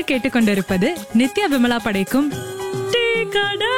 நீங்கள் கேட்டுக்கொண்டிருப்பது நித்யா விமலா படைக்கும் டீ கடை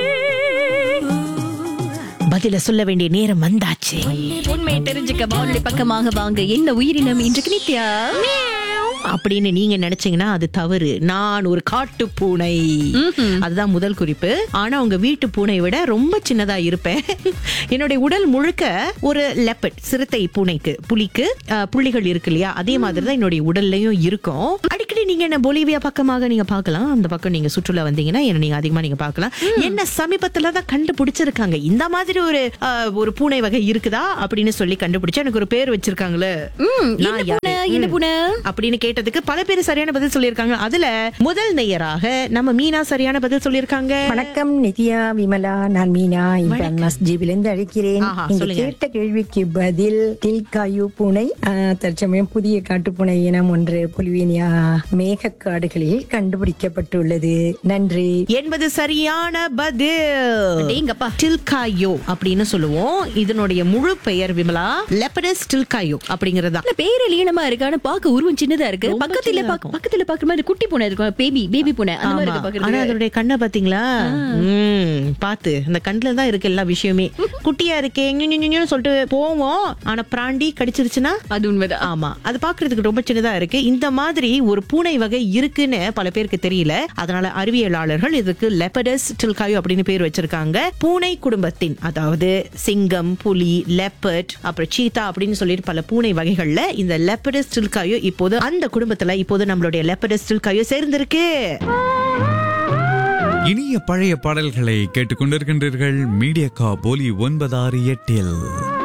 பதில சொல்ல வேண்டிய நேரம் வந்தாச்சு உண்மையை தெரிஞ்சுக்க வானொலி பக்கமாக வாங்க என்ன உயிரினம் இன்றைக்கு நித்யா அப்படின்னு நீங்க நினைச்சீங்கன்னா அது தவறு நான் ஒரு காட்டு பூனை அதுதான் முதல் குறிப்பு ஆனா உங்க வீட்டு பூனையை விட ரொம்ப சின்னதா இருப்பேன் என்னுடைய உடல் முழுக்க ஒரு லெப்பட் சிறுத்தை பூனைக்கு புலிக்கு அஹ், புள்ளிகள் இருக்கு இல்லையா அதே மாதிரி தான் என்னுடைய உடல்லையும் இருக்கும் அடிக்கடி நீங்க என்ன பொலிவியா பக்கமாக நீங்க பார்க்கலாம் அந்த பக்கம் நீங்க சுற்றுலா வந்தீங்கன்னா என்ன நீங்க அதிகமா நீங்க பார்க்கலாம் என்ன சமீபத்துல தான் கண்டுபிடிச்சிருக்காங்க இந்த மாதிரி ஒரு அஹ், ஒரு பூனை வகை இருக்குதா அப்படின்னு சொல்லி கண்டுபிடிச்சு எனக்கு ஒரு பேர் வச்சிருக்காங்களே நான் யாரு? என்ன பூனை அப்படின்னு கேட்டதுக்கு பல பேர் சரியான பதில் சொல்லியிருக்காங்க அதுல முதல் நேயராக நம்ம மீனா சரியான பதில் சொல்லியிருக்காங்க வணக்கம் நித்யா விமலா நான் மீனா இப்ரான் மஸ்ஜிபிலிருந்து அழைக்கிறேன் ஆஹா, நீங்க சொல்லுங்க. கேட்ட கேள்விக்கு பதில் டில்காயு பூனை ஆஹ், தற்சமயம் புதிய காட்டுப்பூனை இனம் ஒன்று பொலிவேனியா மேகக்காடுகளில் கண்டுபிடிக்கப்பட்டுள்ளது நன்றி என்பது சரியான பதில் அடேங்கப்பா. டில்காயோ அப்படின்னு சொல்லுவோம் இதனுடைய முழு பெயர் விமலா லெப்படஸ் டில்காயோ அப்படிங்கறதா ஆனா பேரு லீனமா இருக்கு ஆனா பாக்க உருவம் சின்னதா இருக்கு ரொம்ப பக்கத்துல சின்னதா பாக்க- பக்கத்துல பாக்குற மாதிரி குட்டி பூனை இருக்கும் பேபி பேபி பூனை அந்த மாதிரி இருக்கு ஆனா பாக்குறது அதனுடைய கண்ணை பாத்தீங்களா ம், பாத்து அந்த கண்ணுல தான் இருக்கு எல்லா விஷயமே குட்டியா இருக்கே ஞு, ஞு, ஞு, ஞுன்னு சொல்லிட்டு போவோம் ஆனா பிராண்டி கடிச்சிருச்சுன்னா அது உண்மைதான் ஆமா அது பாக்குறதுக்கு ரொம்ப சின்னதா இருக்கு இந்த மாதிரி ஒரு பூனை வகை இருக்குன்னு பல பேருக்கு தெரியல அதனால அறிவியலாளர்கள் இதுக்கு லெப்படஸ் டில்காயோ அப்படின்னு பேர் வச்சிருக்காங்க பூனை குடும்பத்தின் அதாவது சிங்கம் புலி லெப்பர்ட் அப்புறம் சீதா அப்படின்னு சொல்லிட்டு பல பூனை வகைகள்ல இந்த லெப்படஸ் டில்காயோ இப்போது அந்த குடும்பத்துல இப்போது நம்மளுடைய லெப்படஸ் டில்காயோ சேர்ந்திருக்கு இனிய பழைய பாடல்களை கேட்டுக்கொண்டிருக்கின்றீர்கள் மீடியா கா போலி ஒன்பதாறு எட்டில்